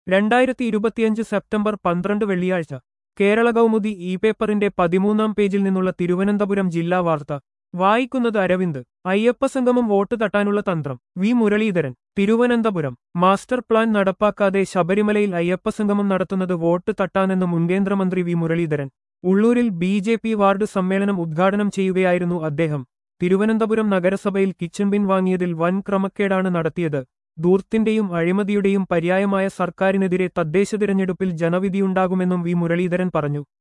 രണ്ടായിരത്തി ഇരുപത്തിയഞ്ച് സെപ്റ്റംബർ പന്ത്രണ്ട് വെള്ളിയാഴ്ച കേരള കൗമുദി ഇ പേപ്പറിന്റെ പതിമൂന്നാം പേജിൽ നിന്നുള്ള തിരുവനന്തപുരം ജില്ലാ വാർത്ത വായിക്കുന്നത് അരവിന്ദ് അയ്യപ്പസംഗമം വോട്ട് തട്ടാനുള്ള തന്ത്രം V Muraleedharan Thiruvananthapuram master plan നടപ്പാക്കാതെ ശബരിമലയിൽ അയ്യപ്പസംഗമം നടത്തുന്നത് വോട്ട് തട്ടാനെന്ന് മുൻ കേന്ദ്രമന്ത്രി വി മുരളീധരൻ ഉള്ളൂരിൽ ബി ജെ പി വാർഡ് സമ്മേളനം ഉദ്ഘാടനം ചെയ്യുകയായിരുന്നു അദ്ദേഹം തിരുവനന്തപുരം നഗരസഭയിൽ കിച്ചൺ ബിൻ വാങ്ങിയതിൽ വൻ ക്രമക്കേടാണ് നടത്തിയത് ദൂർത്തിന്റെയും അഴിമതിയുടെയും പര്യായമായ സർക്കാരിനെതിരെ തദ്ദേശ തിരഞ്ഞെടുപ്പിൽ ജനവിധിയുണ്ടാകുമെന്നും വി മുരളീധരൻ പറഞ്ഞു